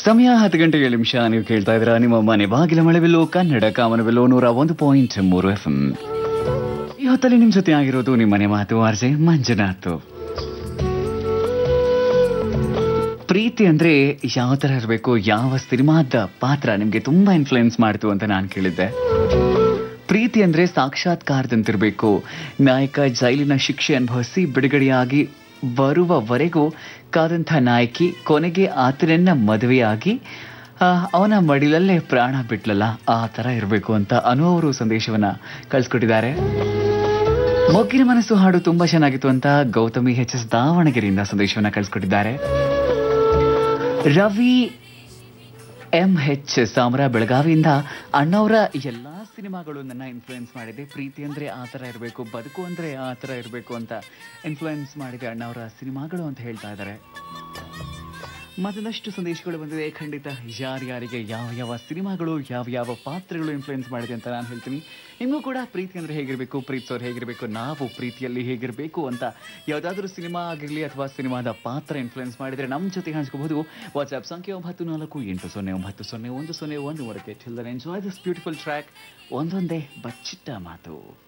ಸಮಯ ಹತ್ತು ಗಂಟೆ ಏಳು ನಿಮಿಷ ನೀವು ಕೇಳ್ತಾ ಇದ್ದೀರಾ ನಿಮ್ಮ ಮನೆ ಬಾಗಿಲ ಮಳೆಬಿಲ್ಲು ಕನ್ನಡ ಕಾಮನಬಿಲ್ಲು ನೂರ ಒಂದು ಪಾಯಿಂಟ್ ಮೂರು ಎಫ್ ಈ ಹೊತ್ತಲ್ಲಿ ನಿಮ್ ಜೊತೆ ಆಗಿರೋದು ನಿಮ್ಮ ಮನೆ ಮಾತು ಆರ್ಜೆ ಮಂಜುನಾಥ್ ಪ್ರೀತಿ ಅಂದ್ರೆ ಯಾವ ತರ ಇರಬೇಕು ಯಾವ ಸಿನಿಮಾದ ಪಾತ್ರ ನಿಮ್ಗೆ ತುಂಬಾ ಇನ್ಫ್ಲುಯೆನ್ಸ್ ಮಾಡ್ತು ಅಂತ ನಾನು ಕೇಳಿದ್ದೆ ಪ್ರೀತಿ ಅಂದ್ರೆ ಸಾಕ್ಷಾತ್ಕಾರದಂತಿರ್ಬೇಕು ನಾಯಕ ಜೈಲಿನ ಶಿಕ್ಷೆ ಅನುಭವಿಸಿ ಬಿಡುಗಡೆಯಾಗಿ ಬರುವವರೆಗೂ ಕಾದಂಥ ನಾಯಕಿ ಕೊನೆಗೆ ಆತನನ್ನ ಮದುವೆಯಾಗಿ ಆ, ಅವನ ಮಡಿಲಲ್ಲೇ ಪ್ರಾಣ ಬಿಟ್ಲಲ್ಲ ಆ ತರ ಇರಬೇಕು ಅಂತ ಅನು ಅವರು ಸಂದೇಶವನ್ನ ಕಳ್ಸಿಕೊಟ್ಟಿದ್ದಾರೆ ಮೊಗ್ಗಿನ ಮನಸ್ಸು ಹಾಡು ತುಂಬಾ ಚೆನ್ನಾಗಿತ್ತು ಅಂತ ಗೌತಮಿ ಎಚ್ ಎಸ್ ದಾವಣಗೆರೆಯಿಂದ ಸಂದೇಶವನ್ನ ಕಳಿಸ್ಕೊಟ್ಟಿದ್ದಾರೆ ರವಿ ಎಂ ಎಚ್ ಸಾಮರ ಬೆಳಗಾವಿಯಿಂದ ಅಣ್ಣವರ ಎಲ್ಲಾ ಸಿನಿಮಾಗಳು ನನ್ನ ಇನ್ಫ್ಲುಯೆನ್ಸ್ ಮಾಡಿದೆ ಪ್ರೀತಿ ಅಂದ್ರೆ ಆ ಥರ ಇರಬೇಕು ಬದುಕು ಅಂದ್ರೆ ಆ ಥರ ಇರಬೇಕು ಅಂತ ಇನ್ಫ್ಲುಯೆನ್ಸ್ ಮಾಡಿದೆ ಅಣ್ಣವರ ಸಿನಿಮಾಗಳು ಅಂತ ಹೇಳ್ತಾ ಇದ್ದಾರೆ ಮತ್ತೊಂದಷ್ಟು ಸಂದೇಶಗಳು ಬಂದಿದೆ ಖಂಡಿತ ಯಾರ್ಯಾರಿಗೆ ಯಾವ ಯಾವ ಸಿನಿಮಾಗಳು ಯಾವ ಯಾವ ಪಾತ್ರಗಳು ಇನ್ಫ್ಲುಯೆನ್ಸ್ ಮಾಡಿದೆ ಅಂತ ನಾನು ಹೇಳ್ತೀನಿ ನಿಮಗೂ ಕೂಡ ಪ್ರೀತಿ ಅಂದ್ರೆ ಹೇಗಿರಬೇಕು ಪ್ರೀತಿಸೋರು ಹೇಗಿರಬೇಕು ನಾವು ಪ್ರೀತಿಯಲ್ಲಿ ಹೇಗಿರಬೇಕು ಅಂತ ಯಾವುದಾದ್ರೂ ಸಿನಿಮಾ ಆಗಿರಲಿ ಅಥವಾ ಸಿನಿಮಾದ ಪಾತ್ರ ಇನ್ಫ್ಲುಯೆನ್ಸ್ ಮಾಡಿದ್ರೆ ನಮ್ಮ ಜೊತೆ ಹಂಚ್ಕೋಬಹುದು ವಾಟ್ಸ್ಆಪ್ ಸಂಖ್ಯೆ ಒಂಬತ್ತು ನಾಲ್ಕು ಎಂಟು ಸೊನ್ನೆ ಒಂಬತ್ತು ಸೊನ್ನೆ ಒಂದು ಸೊನ್ನೆ ಒಂದು ಮೂರಕ್ಕೆ till then enjoy this beautiful track ಒಂದೊಂದೇ ಬಚ್ಚಿಟ್ಟ ಮಾತು